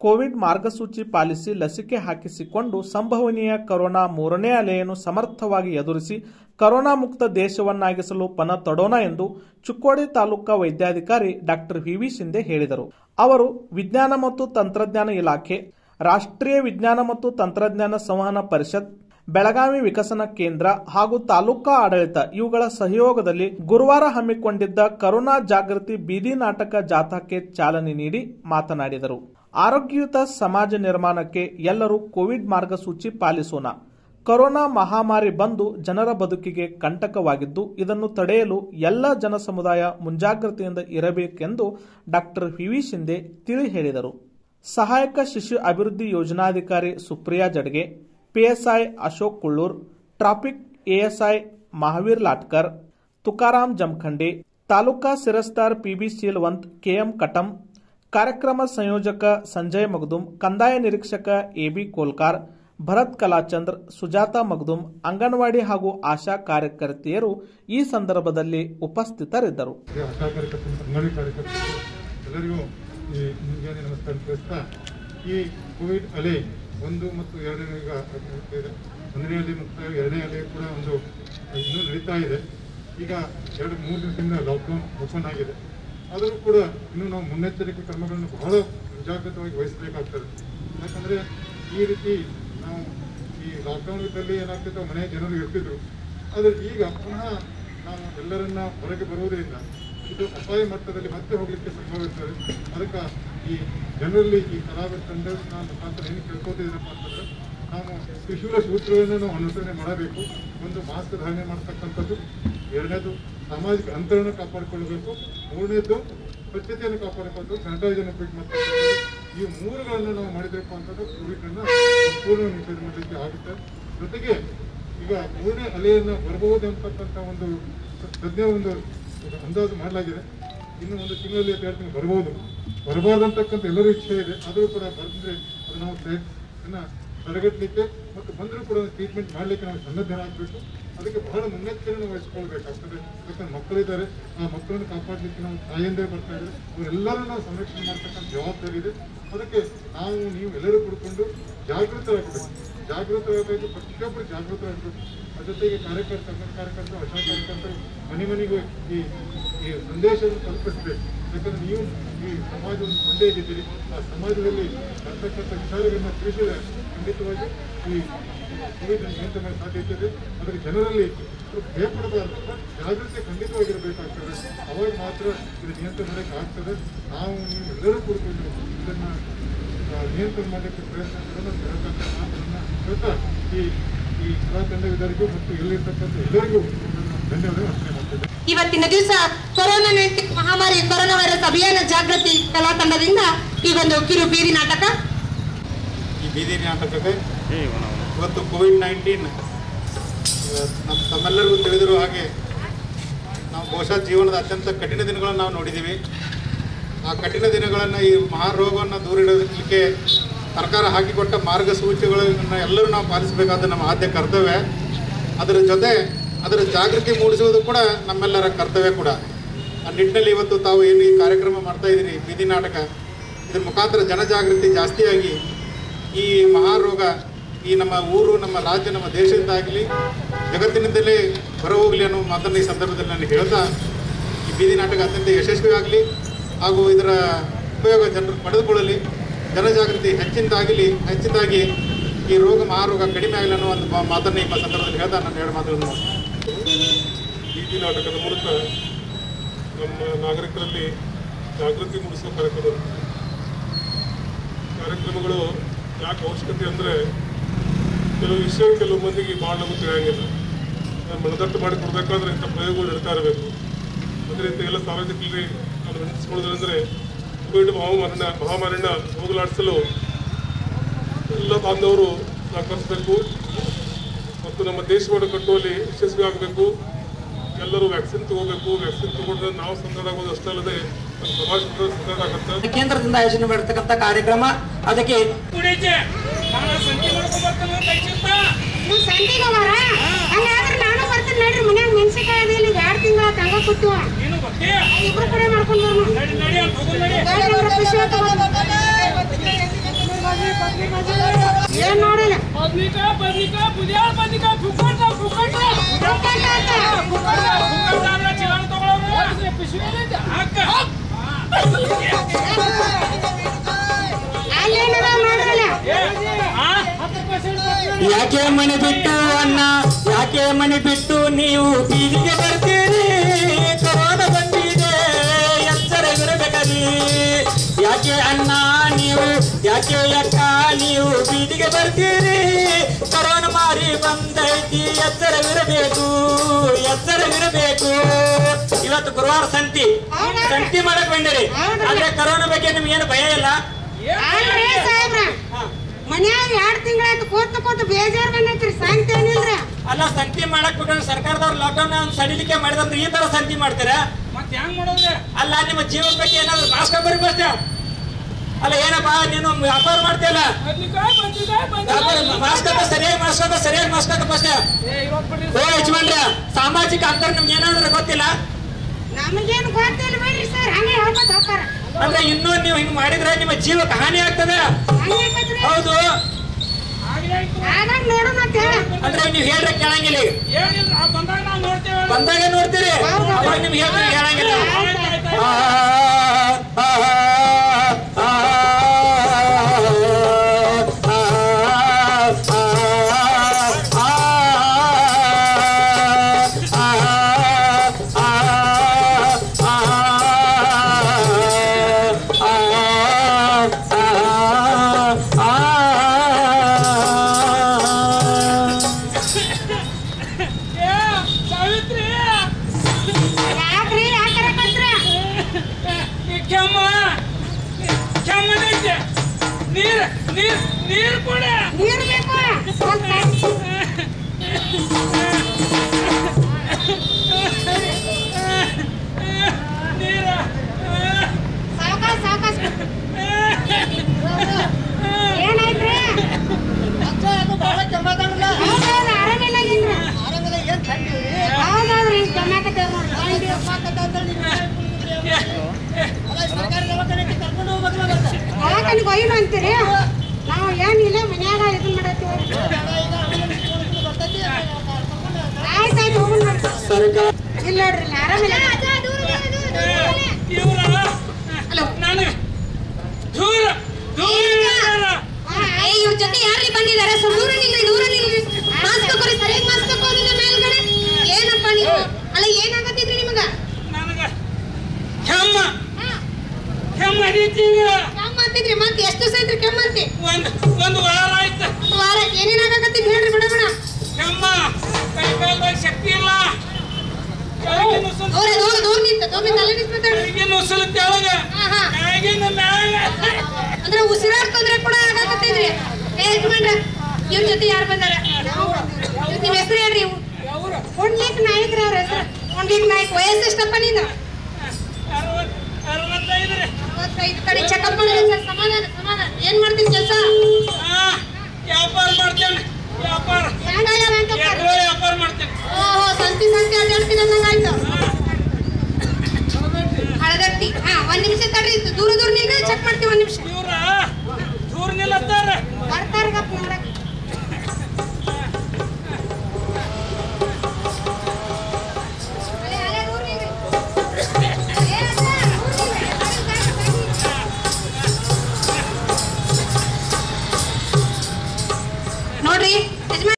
Covid ಮಾರ್ಗಸೂಚಿ policy ಲಸಿಕೆ ಹಾಕಿಸಿಕೊಂಡು ಸಂಭವನೀಯ ಕೊರೋನಾ ಮೂರನೇ ಅಲೆಯನ್ನು ಸಮರ್ಥವಾಗಿ ಎದುರಿಸಿ ಕೊರೋನಾ ಮುಕ್ತ ದೇಶವನ್ನಾಗಿಸಲು ಪಣ ತೊಡೋಣ ಎಂದು ಚಿಕ್ಕೋಡಿ ತಾಲೂಕಾ ವೈದ್ಯಾಧಿಕಾರಿ ಡಾಕ್ಟರ್ ವಿವಿ ಶಿಂದೆ ಹೇಳಿದರು ಅವರು ವಿಜ್ಞಾನ ಮತ್ತು ತಂತ್ರಜ್ಞಾನ ಇಲಾಖೆ ರಾಷ್ಟ್ರೀಯ ವಿಜ್ಞಾನ ಮತ್ತು ತಂತ್ರಜ್ಞಾನ ಸಂವಹನ ಪರಿಷತ್ ಬೆಳಗಾವಿ ವಿಕಸನ ಕೇಂದ್ರ ಹಾಗೂ ತಾಲೂಕಾ ಆಡಳಿತ ಇವುಗಳ ಸಹಯೋಗದಲ್ಲಿ ಗುರುವಾರ ಹಮ್ಮಿಕೊಂಡಿದ್ದ ಕರೋನಾ ಜಾಗೃತಿ ಬೀದಿ ನಾಟಕ ಜಾಥಾಕ್ಕೆ ಚಾಲನೆ ನೀಡಿ ಮಾತನಾಡಿದರು ಆರೋಗ್ಯಯುತ ಸಮಾಜ ನಿರ್ಮಾಣಕ್ಕೆ ಎಲ್ಲರೂ ಕೋವಿಡ್ ಮಾರ್ಗಸೂಚಿ ಪಾಲಿಸೋಣ ಕೊರೋನಾ ಮಹಾಮಾರಿ ಬಂದು ಜನರ ಬದುಕಿಗೆ ಕಂಟಕವಾಗಿದ್ದು ಇದನ್ನು ತಡೆಯಲು ಎಲ್ಲ ಜನ ಸಮುದಾಯ ಮುಂಜಾಗ್ರತೆಯಿಂದ ಇರಬೇಕೆಂದು ಡಾಕ್ಟರ್ ವಿ ಶಿಂದೆ ತಿಳಿ ಹೇಳಿದರು ಸಹಾಯಕ ಶಿಶು ಅಭಿವೃದ್ಧಿ ಯೋಜನಾಧಿಕಾರಿ Supriya Jadge PSI Ashok Kullur traffic ASI Mahaveer Latkar Tukaram Jamkhandi taluka ಸಿರಸ್ತಾರ್ ಪಿಬಿ ಶೀಲ್ವಂತ್ ಕೆಎಂ ಕಟಂ ಕಾರ್ಯಕ್ರಮ ಸಂಯೋಜಕ ಸಂಜಯ್ ಮಗ್ದುಮ್ ಕಂದಾಯ ನಿರೀಕ್ಷಕ ಎಬಿ ಕೋಲ್ಕಾರ್ ಭರತ್ ಕಲಾಚಂದ್ರ ಸುಜಾತಾ ಮಗ್ದುಮ್ ಅಂಗನವಾಡಿ ಹಾಗೂ ಆಶಾ ಕಾರ್ಯಕರ್ತೆಯರು ಈ ಸಂದರ್ಭದಲ್ಲಿ ಉಪಸ್ಥಿತರಿದ್ದರು ಹಾಗೆ ಆಶಾ ಕಾರ್ಯಕರ್ತರು ಅಂಗನವಾಡಿ ಕಾರ್ಯಕರ್ತರು ಎಲ್ಲರಿಗೂ ಈ ಮುಂಜಾನೆ ನಮಸ್ಕಾರ ತಿಳಿಸ್ತಾ ಈ ಕೋವಿಡ್ ಅಲೆ ಒಂದು ಮತ್ತು ಎರಡನೇ ಈಗ ನಡೀತಾ ಇದೆ ಒಂದನೇ ಅಲೆ ಮುಕ್ತಾಯ ಎರಡನೇ ಅಲೆ ಕೂಡ ಒಂದು ಇನ್ನೂ ನಡೀತಾ ಇದೆ ಈಗ ಎರಡು ಮೂರು ದಿವಸದಿಂದ ಲಾಕ್ಡೌನ್ ಓಪನ್ ಆಗಿದೆ ಆದರೂ ಕೂಡ ಇನ್ನೂ ನಾವು ಮುನ್ನೆಚ್ಚರಿಕೆ ಕ್ರಮಗಳನ್ನು ಬಹಳ ಮುಂಜಾಗ್ರತವಾಗಿ ವಹಿಸಬೇಕಾಗ್ತದೆ ಯಾಕಂದರೆ ಈ ರೀತಿ ನಾವು ಈ ಲಾಕ್ಡೌನ್ ಇದ್ದಲ್ಲಿ ಏನಾಗ್ತಿತ್ತು ಮನೆ ಜನರು ಇರ್ತಿದ್ರು ಆದರೆ ಈಗ ಪುನಃ ನಾವು ಎಲ್ಲರನ್ನ ಹೊರಗೆ ಬರುವುದರಿಂದ ಇದು ಅಪಾಯ ಮಟ್ಟದಲ್ಲಿ ಮತ್ತೆ ಹೋಗಲಿಕ್ಕೆ ಸಂಭವ ಇರ್ತದೆ ಅದಕ್ಕೆ ಈ ಜನರಲ್ಲಿ ಈ ಕಲಾವಿದ ತಂಡದ ಮುಖಾಂತರ ಏನು ಕೇಳ್ಕೋತಿದ್ದೀರಪ್ಪ ಅಂತಂದ್ರೆ ನಾವು ತ್ರಿಶೂಲ ಸೂತ್ರಗಳನ್ನು ನಾವು ಅನುಸರಣೆ ಮಾಡಬೇಕು ಒಂದು ಮಾಸ್ಕ್ ಧಾರಣೆ ಮಾಡ್ತಕ್ಕಂಥದ್ದು ಎರಡನೇದು ಸಾಮಾಜಿಕ ಅಂತರವನ್ನು ಕಾಪಾಡಿಕೊಳ್ಳಬೇಕು ಮೂರನೇದು ಸ್ವಚ್ಛತೆಯನ್ನು ಕಾಪಾಡಿಕೊಂಡು ಸ್ಯಾನಿಟೈಸರ್ ಉಪಯೋಗ ಮಾಡ್ತಕ್ಕಂಥದ್ದು ಈ ಮೂರುಗಳನ್ನು ನಾವು ಮಾಡಿದ್ರಪ್ಪ ಅಂತಂದ್ರೆ ಕೋವಿಡ್ನ ಸಂಪೂರ್ಣ ನಿಷೇಧ ಮಾಡಲಿಕ್ಕೆ ಆಗುತ್ತೆ ಜೊತೆಗೆ ಈಗ ಮೂರನೇ ಅಲೆಯನ್ನು ಬರಬಹುದು ಅಂತಕ್ಕಂಥ ಒಂದು ಸದ್ಯ ಒಂದು ಅಂದಾಜು ಮಾಡಲಾಗಿದೆ ಇನ್ನು ಒಂದು ತಿಂಗಳಲ್ಲಿ ಅಥವಾ ಎರಡು ತಿಂಗಳು ಬರ್ಬೋದು ಬರಬಾರ್ದು ಅಂತಕ್ಕಂಥ ಎಲ್ಲರೂ ಇಚ್ಛೆ ಇದೆ ಆದರೂ ಕೂಡ ಬಂದರೆ ಅದು ನಾವು ಪ್ರಯತ್ನ ತಡೆಗಟ್ಟಲಿಕ್ಕೆ ಮತ್ತು ಬಂದರೂ ಕೂಡ ಟ್ರೀಟ್ಮೆಂಟ್ ಮಾಡಲಿಕ್ಕೆ ನಾವು ಸನ್ನದ್ಧರಾಗಬೇಕು ಅದಕ್ಕೆ ಬಹಳ ಮುನ್ನೆಚ್ಚರಿಕೆ ವಹಿಸ್ಕೊಳ್ಬೇಕಾಗ್ತದೆ ಯಾಕಂದ್ರೆ ಮಕ್ಕಳಿದ್ದಾರೆ ಆ ಮಕ್ಕಳನ್ನು ಕಾಪಾಡಲಿಕ್ಕೆ ನಾವು ತಾಯಿಯಂದೇ ಬರ್ತಾ ಇದ್ದಾರೆ ಅವರೆಲ್ಲರೂ ನಾವು ಸಂರಕ್ಷಣೆ ಮಾಡ್ತಕ್ಕಂಥ ಜವಾಬ್ದಾರಿ ಇದೆ ಅದಕ್ಕೆ ನಾವು ನೀವು ಎಲ್ಲರೂ ಕುಡ್ಕೊಂಡು ಜಾಗೃತರಾಗಬೇಕು ಜಾಗೃತರಾಗಬೇಕು ಪ್ರತಿಯೊಬ್ಬರು ಜಾಗೃತರಾಗಬೇಕು ಅದ್ರ ಜೊತೆಗೆ ಕಾರ್ಯಕರ್ತ ಅಂಗನ ಕಾರ್ಯಕರ್ತರು ಆಶಾ ಕಾರ್ಯಕರ್ತರು ಮನೆ ಮನೆಗೂ ಈ ಈ ಸಂದೇಶವನ್ನು ತಲುಪಿಸಬೇಕು ಯಾಕಂದ್ರೆ ನೀವು ಈ ಸಮಾಜವನ್ನು ಕೊಂಡೊಯ್ದಿದ್ದೀರಿ ಆ ಸಮಾಜದಲ್ಲಿ ಬರ್ತಕ್ಕಂಥ ವಿಚಾರಗಳನ್ನ ತಿಳಿಸಿದರೆ ಖಂಡಿತವಾಗಿ ಈ ಕೋವಿಡ್ ನಿಯಂತ್ರಣ ಮಾಡಲು ಸಾಧ್ಯತೆ ಇದೆ ಅದಕ್ಕೆ ಜನರಲ್ಲಿ ಭಯಪಡಬಾರ್ದು ಜಾಗೃತಿ ಖಂಡಿತವಾಗಿರಬೇಕಾಗ್ತದೆ ಅವಾಗ ಮಾತ್ರ ಇದು ನಿಯಂತ್ರಣ ಮಾಡಕ್ಕೆ ಆಗ್ತದೆ ನಾವು ನೀವು ಎಲ್ಲರೂ ಕೂಡಿಕೊಂಡು ಇದನ್ನ ಆ, ನಿಯಂತ್ರಣ ಮಾಡಲಿಕ್ಕೆ ಪ್ರಯತ್ನ ಮಾಡೋಣ ಅಂತ ಹೇಳ್ತಕ್ಕಂಥ ಮಾತನ್ನ ಹೇಳ್ತಾ ಈ ಈ ಕಲಾ ತಂಡವಿದರಿಗೂ ಮತ್ತು ಎಲ್ಲಿರ್ತಕ್ಕಂಥ ಎಲ್ಲರಿಗೂ ನನ್ನ ಧನ್ಯವಾದ ಅರ್ಪಣೆ ಮಾಡ್ತೇನೆ ಇವತ್ತಿನ ದಿವಸ ಕೊರೋನಾ ನೈನ್ಟೀನ್ ಮಹಾಮಾರಿ ಕೊರೋನಾ ವೈರಸ್ ಅಭಿಯಾನ ಜಾಗೃತಿ ಕಲಾ ತಂಡದಿಂದ ಈ ಒಂದು ಕಿರು ಬೀದಿ ನಾಟಕ ಈ ಬೀದಿ ನಾಟಕಕ್ಕೆ ಇವತ್ತು ಕೋವಿಡ್ ನೈನ್ಟೀನ್ ನಮ್ಮ ತಮ್ಮೆಲ್ಲರಿಗೂ ತಿಳಿದಿರುವ ಹಾಗೆ ನಾವು ಬಹುಶಃ ಜೀವನದ ಅತ್ಯಂತ ಕಠಿಣ ದಿನಗಳನ್ನು ನಾವು ನೋಡಿದ್ದೀವಿ ಆ ಕಠಿಣ ದಿನಗಳನ್ನು ಈ ಮಹಾರೋಗವನ್ನು ದೂರಿಡಲಿಕ್ಕೆ ಸರ್ಕಾರ ಹಾಕಿಕೊಟ್ಟ ಮಾರ್ಗಸೂಚಿಗಳನ್ನು ಎಲ್ಲರೂ ನಾವು ಪಾಲಿಸಬೇಕಾದ ನಮ್ಮ ಆದ್ಯ ಕರ್ತವ್ಯ ಅದರ ಜೊತೆ ಅದರ ಜಾಗೃತಿ ಮೂಡಿಸುವುದು ಕೂಡ ನಮ್ಮೆಲ್ಲರ ಕರ್ತವ್ಯ ಕೂಡ ಆ ನಿಟ್ಟಿನಲ್ಲಿ ಇವತ್ತು ತಾವು ಏನು ಈ ಕಾರ್ಯಕ್ರಮ ಮಾಡ್ತಾ ಇದ್ದೀರಿ ಬೀದಿ ನಾಟಕ ಇದ್ರ ಮುಖಾಂತರ ಜನಜಾಗೃತಿ ಜಾಸ್ತಿಯಾಗಿ ಈ ಮಹಾರೋಗ ಈ ನಮ್ಮ ಊರು ನಮ್ಮ ರಾಜ್ಯ ನಮ್ಮ ದೇಶದಿಂದ ಆಗಲಿ ಜಗತ್ತಿನಿಂದಲೇ ಹೊರ ಹೋಗಲಿ ಅನ್ನೋ ಮಾತನ್ನು ಈ ಸಂದರ್ಭದಲ್ಲಿ ನಾನು ಹೇಳ್ತಾ ಈ ಬೀದಿ ನಾಟಕ ಅತ್ಯಂತ ಯಶಸ್ವಿ ಆಗಲಿ ಹಾಗೂ ಇದರ ಉಪಯೋಗ ಜನರು ಪಡೆದುಕೊಳ್ಳಲಿ ಜನಜಾಗೃತಿ ಹೆಚ್ಚಿನದಾಗಲಿ ಹೆಚ್ಚಿನದಾಗಿ ಈ ರೋಗ ಮಹಾರೋಗ ಕಡಿಮೆ ಆಗಲಿ ಅನ್ನೋ ಒಂದು ಮಾ- ಮಾತನ್ನು ಈ ಸಂದರ್ಭದಲ್ಲಿ ಹೇಳ್ತಾ ನಾನು ಎರಡು ಮಾತುಗಳನ್ನು ಬೀದಿ ನಾಟಕದ ಮೂಲಕ ನಮ್ಮ ನಾಗರಿಕರಲ್ಲಿ ಜಾಗೃತಿ ಮೂಡಿಸುವ ಕಾರ್ಯಕ್ರಮ ಕಾರ್ಯಕ್ರಮಗಳು ಯಾಕೆ ಅವಶ್ಯಕತೆ ಅಂದರೆ ಕೆಲವು ವಿಷಯ ಕೆಲವು ಮಂದಿಗೆ ಭಾಳ ನಮಗೆ ತಿಳಿಯಂಗಿಲ್ಲ ಅದನ್ನ ಮನದಟ್ಟು ಮಾಡಿ ಕೊಡಬೇಕಾದ್ರೆ ಇಂಥ ಪ್ರಯೋಗಗಳು ನಡೀತಾ ಇರಬೇಕು ಅದರಿಂದ ಎಲ್ಲ ಸಾರ್ವಜನಿಕರಿಗೆ ನಾನು ವಿನಂತಿಸ್ಕೊಳ್ಳೋದಂದರೆ ಕೋವಿಡ್ ಮಹಾಮಾರಿನ ಮಹಾಮಾರಿನ ಹೋಗಲಾಡಿಸಲು ಎಲ್ಲ ಬಾಂಧವರು ಸಹಕರಿಸಬೇಕು ಮತ್ತು ನಮ್ಮ ದೇಶವನ್ನು ಕಟ್ಟುವಲ್ಲಿ ಯಶಸ್ವಿ ಆಗಬೇಕು ಎಲ್ಲರೂ ವ್ಯಾಕ್ಸಿನ್ ತಗೋಬೇಕು ವ್ಯಾಕ್ಸಿನ್ ತಗೊಂಡ್ರೆ ನಾವು ಸಂದರ್ಭ ಆಗೋದು ಅಷ್ಟೇ ಅಲ್ಲದೆ ನಮ್ಮ ಸಮಾಜ ಸಂದರ್ಭ ಆಗುತ್ತೆ ಕೇಂದ್ರದಿಂದ ಆಯೋಜನೆ ಮಾಡಿರ್ತಕ್ಕಂಥ ಕಾರ್ಯಕ್ರಮ ಅದಕ್ಕೆ ನೀವು ಸಂಧಿಗೆ ಬರ ಹಂಗಾದ್ರೆ ನಾನು ಬರ್ತೀನಿ ನಡ್ರಿ ಮನ್ಯಾಗ ಮೆಣಸಿನಕಾಯಿ ಅದಿಲ್ಲ ಈಗ ಎರಡು ತಿಂಗಳ ತಂಗ ಕೊಟ್ಟು ಇಬ್ರು ಕಡೆ ಮಾಡ್ಕೊಂಡು ಬರೋಣ ಖುಷಿ ಆಯ್ತು ಏನ್ ನೋಡಿಲ್ಲ ಬದ್ನಿಕಾಯ್ ಬದ್ನಿಕಾಯ್ ಬುದ್ಯಾಳ್ ಬದ್ನಿಕಾಯ್ ಫುಕ್ಕಟ್ಟ ಫುಕ್ಕಟ್ಟ ಫುಕ್ಕಟ್ಟ ಅಂತ. ಫುಕ್ಕಟ್ಟ ಫುಕ್ಕಟ್ಟ ಅಂದ್ರೆ ಚೀಲನ ತಗೊಳೋರು ಪಿಶವಿ ಹಾಕ ಅಲ್ಲೇನದ ನೋಡ್ರಲ್ಲ ಯಾಕೆ ಮನೆ ಬಿಟ್ಟು ಅನ್ನ ಯಾಕೆ ಮನೆ ಬಿಟ್ಟು ನೀವು ಬೀದಿಗೆ ಬರ್ತೀರಿ ಕೊರೋನಾ ಬಂದಿದೆ ಎಚ್ಚರವಿರಬೇಕರಿ ಯಾಕೆ ಅಣ್ಣ ನೀವು ಯಾಕೆ ಅಕ್ಕ ನೀವು ಬೀದಿಗೆ ಬರ್ತೀರಿ ಕೊರೋನಾ ಮಾರಿ ಬಂದೈತಿ ಎಚ್ಚರವಿರಬೇಕು ಎಚ್ಚರವಿರಬೇಕು ಇವತ್ತು ಗುರುವಾರ ಸಂತಿ ಸಂತಿ ಮಾಡಕ್ ಬಂದಿರಿ ಆದ್ರೆ ಕೊರೋನಾ ಬಗ್ಗೆ ನಿಮ್ಗೆ ಏನು ಭಯ ಇಲ್ಲ ಅಲ್ರಿ ಸಾಹೇಬ್ರ ಮನ್ಯಾಗ ಎರಡ್ ತಿಂಗಳಾಯ್ತು ಕೂತು ಕೂತು ಬೇಜಾರ್ ಬಂದೈತ್ರಿ ಸಾಂತಿ ಏನಿಲ್ರಿ ಅಲ್ಲ ಸಂತಿ ಮಾಡಕ್ ಬಿಟ್ಟು ಸರ್ಕಾರದವ್ರು ಲಾಕ್ಡೌನ್ ಸಡಿಲಿಕೆ ಮಾಡಿದಂದ್ರೆ ಈ ತರ ಸಂತಿ ಮಾಡ್ತೀರಾ ಮತ್ತೆ ಹೆಂಗ್ ಮಾಡೋದ್ರಿ ಅಲ್ಲ ನಿಮ್ಮ ಜೀವನ ಬಗ್ಗೆ ಏನಾದ್ರು ಮಾಸ್ಕ್ ಹಾಕೋರಿ ಫಸ್ಟ್ ಅಲ್ಲ ಏನಪ್ಪ ನೀನು ವ್ಯಾಪಾರ ಮಾಡ್ತೀಯಲ್ಲ ಬದ್ನಿಕಾಯ್ ಬದ್ನಿಕಾಯ್ ವ್ಯಾಪಾರ ಬದ್ನಿಕಾಯ್ ಮಾಸ್ಕ್ ಹಾಕೋ ಸರಿಯಾಗಿ ಮಾಸ್ಕ್ ಹಾಕೋ ಸರಿಯಾಗಿ ಮಾಸ್ಕ್ ಹಾಕೋ ಫಸ್ಟ್ ಏ ಇವತ್ತು ಬಿಡ್ರಿ ಓ ಯಜಮಾನ್ರ ಸಾಮಾಜಿಕ ಅಂತರ ನಿಮ್ಗೆ ಏನಾದ್ರು ಗೊತ್ತಿಲ್ಲ ನಮಗೇನು ಗೊತ್ತಿಲ್ಲ ಬಿಡ್ರಿ ಸರ್ ಹಂಗೆ ಹೇಳ್ಕೊತ ಹೋಗ್ತಾರ ಅಂದ್ರೆ ಇನ್ನೂ ನೀವು ಹಿಂಗ್ ಮಾಡಿದ್ರೆ ನಿಮ್ಮ ಜೀವಕ್ಕೆ ಹಾನಿ ಆಗ್ತದೆ ಹಂಗೆ ಆಕತ್ರಿ. ಹೌದು ಆಗ್ಲೇ ಆಯ್ತು ಆಗಾಗ ನೋಡೋಣ ಅಂತ ಹೇಳ ಅಂದ್ರೆ ನೀವು ಹೇಳ್ರೆ ಕೇಳಂಗಿಲ್ಲ ಈಗ ಏನಿಲ್ಲ ನಾವು ಬಂದಾಗ ನಾವು ನೋಡ್ತೇವೆ ಬಂದಾಗ ನೋಡ್ತೀರಿ ಅವಾಗ ನಿಮ್ಗೆ ಹೇಳ್ರೆ ಕೇಳಂಗಿಲ್ಲ ಆಯ್ತು, ಆಯ್ತು, ಆ, ಆಯ್ತು. ಆ, ಆ, ಏ ಸಾವಿತ್ರಿ ಯಾಕ್ರಿ ಯಾಕರ ಕತ್ರ ಈ ಕೆಮ್ಮ ಕೆಮ್ಮದೈತೆ ನೀರ್ ನೀರ್ ನೀರ್ ಕೊಡ ನೀರು ಬೇಕು ಸ್ವಲ್ಪ ನೀರ ಸಾವಕಾಶ ಸಾವಕಾಶ ಏನಾಯ್ತ್ರಿ ಹೌದೌದು ಆರಾಮಿಲ್ಲ ನಿಂದ್ರ ಹೌದೌದ್ರಿ ಈಗ ಜಮಾಕತ್ತೇವ್ ನೋಡ್ರಿ ದವಾಖಾನಿಗೆ ಒಯ್ಯಲು ಅಂತೀರಿ ನಾವು ಏನಿಲ್ಲ ಮನ್ಯಾಗ ಇದನ್ನ ಮಾಡತ್ತೀವಿ ಆಯ್ತಾಯ್ತು ಹೋಗೋಣ ನೋಡ್ರಿ ಸರ್ಕಾರ ಇಲ್ಲ ನೋಡ್ರಿ ಇಲ್ಲಿ ಆರಾಮಿಲ್ಲ ಇವ್ರ ನನಗೆ ದೂರ ದೂರ ಇವ್ರ ಜೊತೆ ಯಾರ್ರಿ ಬಂದಿದ್ದಾರೆ ಸ್ವಲ್ಪ ದೂರ ನಿಲ್ರಿ ದೂರ ನಿಲ್ರಿ ಮಾಸ್ಕ್ ಹಾಕೋರಿ ಸರಿಯಾಗಿ ಮಾಸ್ಕ್ ಹಾಕೋದ್ರಿಂದ ಮೇಲ್ಗಡೆ ಏನಪ್ಪ ನೀವು ಅಲ್ಲ ಏನಾಗತ್ತಿದ್ರಿ ನಿಮಗ ನನಗೆ ಕೆಮ್ಮ ಕೆಮ್ಮ ಹಿಡಿತಿ ಈಗ ಕೆಮ್ಮ ಅಂತಿದ್ರಿ ಮತ್ತೆ ಎಷ್ಟು ದಿವಸ ಐತ್ರಿ ಕೆಮ್ಮ ಅಂತಿ ಒಂದು ಒಂದು ವಾರ ಆಯ್ತು ವಾರ ಏನೇನಾಗತ್ತಿದ್ ಹೇಳ್ರಿ ಬಿಡ ಬಿಡ ಕೆಮ್ಮ ಕೈ ಕಾಲ್ದಾಗ ಶಕ್ತಿ ಇಲ್ಲ ಕೆಳಗಿನ ಉಸುಲು ದೂರ ದೂರ ದೂರ ನಿಂತ ದೂರ ನಿಂತ ಅಲ್ಲೇ ನಿಂತ್ ಮಾತಾಡ್ರಿ ಕೆಳಗಿನ ಉಸುಲು ಕೆಳಗ ಹಾ ಹಾ ಕೆಳಗಿನ ಮ್ಯಾಗ ಅಂದ್ರೆ ಉಸಿರಾಟ ತೊಂದ್ರೆ ಕೂಡ ಆಗತ್ತಿದ್ರಿ ಏ ಯಜಮಾನ್ರ ಇವ್ರ ಜೊತೆ ಯಾರು ಬಂದಾರ ನಿಮ್ಮ ಹೆಸರು ಹೇಳ್ರಿ ಅವ್ರು ಪುಂಡ್ಲಿಕ್ ನಾಯ್ಕ್ರ ಅವ್ರ ಹೆಸರು ಪುಂಡ್ಲಿಕ್ ನಾಯ್ಕ್ ವಯಸ್ಸು ಎಷ್ಟಪ್ಪ ನೀನು ಅರವತ್ ಅರವತ್ತೈದು ರೀ ಅರವತ್ತೈದು ಕಡೆ ಚೆಕಪ್ ಮಾಡಿದ್ರೆ ಸರ್ ಸಮಾಧಾನ ಸಮಾಧಾನ ಏನ್ ಮಾಡ್ತೀನಿ ಕೆಲಸ ಹಾ ವ್ಯಾಪಾರ ಮಾಡ್ತೇನೆ ವ್ಯಾಪಾರ ಹೆಂಗಾಗ್ಯಾವ ಅಂತ ಎಡ್ರೋ ವ್ಯಾಪಾರ ಮಾಡ್ತೇನೆ ಓಹೋ ಸಂತಿ ಸಂತಿ ಅಡ್ಡಾಡ್ತೀನಿ ಅನ್ನಂಗಾಯ್ತು ಹಳದಟ್ಟಿ ಹಾ ಒಂದ್ ನಿಮಿಷ ತಡ್ರಿ ದೂರ ದೂರ ನಿಲ್ರಿ ಚೆಕ್ ಮಾಡ್ತೀವಿ ಒಂದ್ ನಿಮಿಷ ಇವ್ರ ದೂರ ನಿಲ್ಲತ್ತಾರ ಬರ್ತಾರ ಗಪ್ ನೋಡಕ್